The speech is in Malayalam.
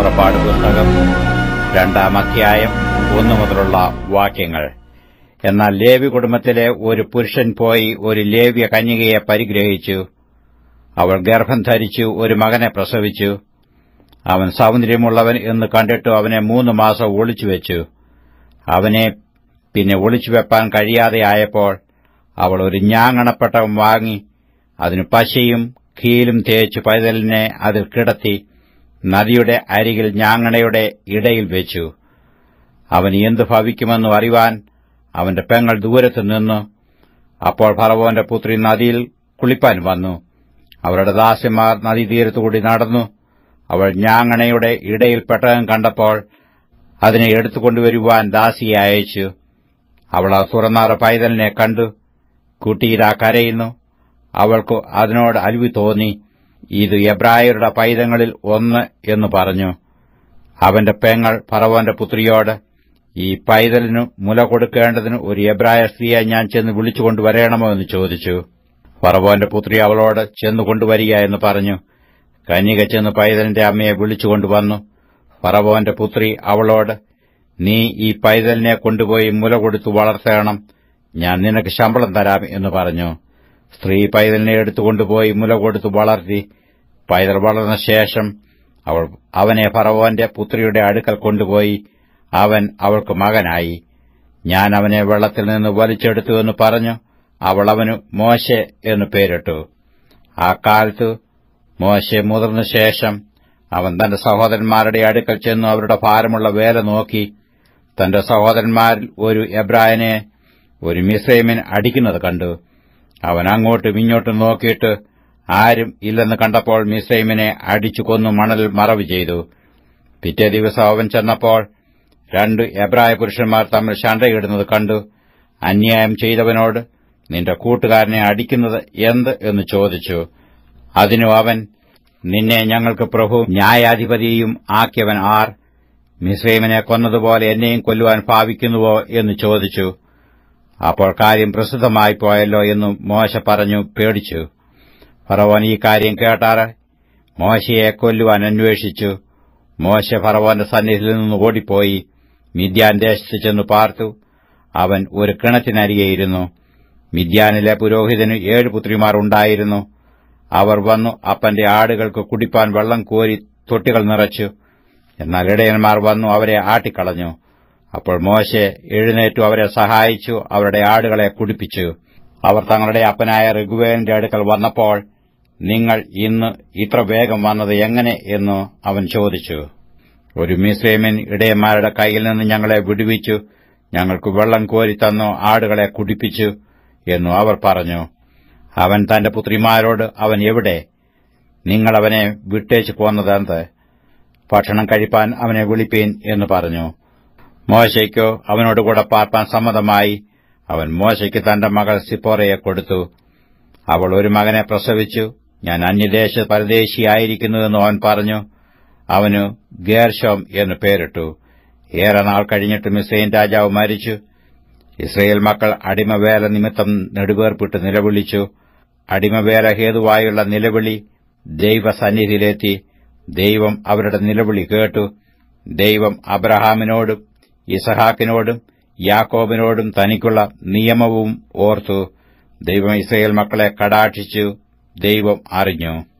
പുറപ്പാട് പുസ്തകം രണ്ടാം അധ്യായം ഒന്നു മുതലുള്ള വാക്യങ്ങൾ എന്നാൽ ലേവി കുടുംബത്തിലെ ഒരു പുരുഷൻ പോയി ഒരു ലേവ്യ കന്യകയെ പരിഗ്രഹിച്ചു അവൾ ഗർഭം ധരിച്ചു ഒരു മകനെ പ്രസവിച്ചു അവൻ സൗന്ദര്യമുള്ളവൻ എന്ന് കണ്ടിട്ട് അവനെ മൂന്ന് മാസം ഒളിച്ചുവെച്ചു അവനെ പിന്നെ ഒളിച്ചുവെപ്പാൻ കഴിയാതെയായപ്പോൾ അവൾ ഒരു ഞാങ്ങണപ്പെട്ടം വാങ്ങി അതിന് പശയും കീലും തേച്ച് പൈതലിനെ അതിൽ കിടത്തി നദിയുടെ അരികിൽ ഞാങ്ങണയുടെ ഇടയിൽ വെച്ചു അവൻ എന്തു ഭവിക്കുമെന്നു അറിവാൻ അവന്റെ പെങ്ങൾ ദൂരത്തു നിന്നു അപ്പോൾ ഫറവോന്റെ പുത്രി നദിയിൽ കുളിപ്പാൻ വന്നു അവരുടെ ദാസ്യന്മാർ നദീതീരത്തുകൂടി നടന്നു അവൾ ഞാങ്ങണയുടെ ഇടയിൽ പെട്ടകം കണ്ടപ്പോൾ അതിനെ എടുത്തുകൊണ്ടുവരുവാൻ ദാസിയെ അയച്ചു അവൾ ആ തുറന്നാറ പൈതലിനെ കണ്ടു കുട്ടിയിലാ കരയുന്നു അവൾക്ക് അതിനോട് അലിവ് തോന്നി ഇത് എബ്രായരുടെ പൈതങ്ങളിൽ ഒന്ന് എന്ന് പറഞ്ഞു അവന്റെ പെങ്ങൾ ഫറവോന്റെ പുത്രിയോട് ഈ പൈതലിനു മുല കൊടുക്കേണ്ടതിന് ഒരു എബ്രായ സ്ത്രീയെ ഞാൻ ചെന്ന് വിളിച്ചുകൊണ്ടുവരേണമോ എന്ന് ചോദിച്ചു ഫറവോന്റെ പുത്രി അവളോട് ചെന്നു കൊണ്ടുവരിക എന്ന് പറഞ്ഞു കന്യക ചെന്ന് പൈതലിന്റെ അമ്മയെ വിളിച്ചുകൊണ്ടുവന്നു ഫറവോന്റെ പുത്രി അവളോട് നീ ഈ പൈതലിനെ കൊണ്ടുപോയി മുല കൊടുത്തു വളർത്തണം ഞാൻ നിനക്ക് ശമ്പളം തരാം എന്ന് പറഞ്ഞു സ്ത്രീ പൈതലിനെ എടുത്തുകൊണ്ടുപോയി മുല കൊടുത്തു വളർത്തി പൈതൽ വളർന്ന ശേഷം അവൾ അവനെ ഫറവോന്റെ പുത്രിയുടെ അടുക്കൽ കൊണ്ടുപോയി അവൻ അവൾക്ക് മകനായി ഞാൻ അവനെ വെള്ളത്തിൽ നിന്ന് വലിച്ചെടുത്തു എന്ന് പറഞ്ഞു അവൾ അവന് മോശെ എന്ന് പേരിട്ടു ആ കാലത്ത് മോശെ മുതിർന്ന ശേഷം അവൻ തന്റെ സഹോദരന്മാരുടെ അടുക്കൽ ചെന്നു അവരുടെ ഭാരമുള്ള വേല നോക്കി തന്റെ സഹോദരന്മാരിൽ ഒരു എബ്രായനെ ഒരു മിസ്രൈമിൻ അടിക്കുന്നത് കണ്ടു അവൻ അങ്ങോട്ടും ഇങ്ങോട്ടും നോക്കിയിട്ട് ആരും ഇല്ലെന്ന് കണ്ടപ്പോൾ മിസ്രൈമിനെ അടിച്ചു കൊന്നു മണലിൽ മറവ് ചെയ്തു പിറ്റേ ദിവസം അവൻ ചെന്നപ്പോൾ രണ്ട് എബ്രായ പുരുഷന്മാർ തമ്മിൽ ശണ്ടയിടുന്നത് കണ്ടു അന്യായം ചെയ്തവനോട് നിന്റെ കൂട്ടുകാരനെ അടിക്കുന്നത് എന്ത് എന്ന് ചോദിച്ചു അതിനു അവൻ നിന്നെ ഞങ്ങൾക്ക് പ്രഭു ന്യായാധിപതിയും ആക്കിയവൻ ആർ മിസ്രൈമിനെ കൊന്നതുപോലെ എന്നെയും കൊല്ലുവാൻ ഭാവിക്കുന്നുവോ എന്ന് ചോദിച്ചു അപ്പോൾ കാര്യം പ്രസിദ്ധമായി പോയല്ലോ എന്ന് മോശ പറഞ്ഞു പേടിച്ചു ഫറവോൻ ഈ കാര്യം കേട്ടാറ് മോശയെ കൊല്ലുവാൻ അന്വേഷിച്ചു മോശ ഫറവോന്റെ സന്നിധിയിൽ നിന്ന് ഓടിപ്പോയി മിദ്യാൻ ദേശത്ത് ചെന്ന് പാർത്തു അവൻ ഒരു കിണറ്റിനരികെയിരുന്നു മിദ്യാനിലെ പുരോഹിതന് ഏഴ് പുത്രിമാർ ഉണ്ടായിരുന്നു അവർ വന്നു അപ്പന്റെ ആടുകൾക്ക് കുടിപ്പാൻ വെള്ളം കോരി തൊട്ടികൾ നിറച്ചു എന്നാൽ ഇടയന്മാർ വന്നു അവരെ ആട്ടിക്കളഞ്ഞു അപ്പോൾ മോശെ എഴുന്നേറ്റു അവരെ സഹായിച്ചു അവരുടെ ആടുകളെ കുടിപ്പിച്ചു അവർ തങ്ങളുടെ അപ്പനായ ഋഗ്വേലിന്റെ അടുക്കൽ വന്നപ്പോൾ നിങ്ങൾ ഇന്ന് ഇത്ര വേഗം വന്നത് എങ്ങനെ എന്ന് അവൻ ചോദിച്ചു ഒരു മിസ്രൈമിൻ ഇടയന്മാരുടെ കയ്യിൽ നിന്ന് ഞങ്ങളെ വിടുവിച്ചു ഞങ്ങൾക്ക് വെള്ളം കോരി തന്നു ആടുകളെ കുടിപ്പിച്ചു എന്നു അവർ പറഞ്ഞു അവൻ തന്റെ പുത്രിമാരോട് അവൻ എവിടെ നിങ്ങളവനെ വിട്ടേച്ചു പോന്നതെന്ത് ഭക്ഷണം കഴിപ്പാൻ അവനെ വിളിപ്പീൻ എന്ന് പറഞ്ഞു മോശയ്ക്കോ അവനോടുകൂടെ പാർപ്പാൻ സമ്മതമായി അവൻ മോശയ്ക്ക് തന്റെ മകൾ സിപ്പോറയെ കൊടുത്തു അവൾ ഒരു മകനെ പ്രസവിച്ചു ഞാൻ അന്യദേശ പരദേശിയായിരിക്കുന്നുവെന്ന് അവൻ പറഞ്ഞു അവനു ഗേർഷോം എന്ന് പേരിട്ടു ഏറെ നാൾ കഴിഞ്ഞിട്ട് മിസ്രൈൻ രാജാവ് മരിച്ചു ഇസ്രയേൽ മക്കൾ അടിമവേല നിമിത്തം നെടുവേർപ്പിട്ട് നിലവിളിച്ചു അടിമവേല ഹേതുവായുള്ള നിലവിളി ദൈവസന്നിധിയിലെത്തി ദൈവം അവരുടെ നിലവിളി കേട്ടു ദൈവം അബ്രഹാമിനോടും ഇസഹാക്കിനോടും യാക്കോബിനോടും തനിക്കുള്ള നിയമവും ഓർത്തു ദൈവം ഇസ്രയേൽ മക്കളെ കടാക്ഷിച്ചു ദൈവം അറിഞ്ഞു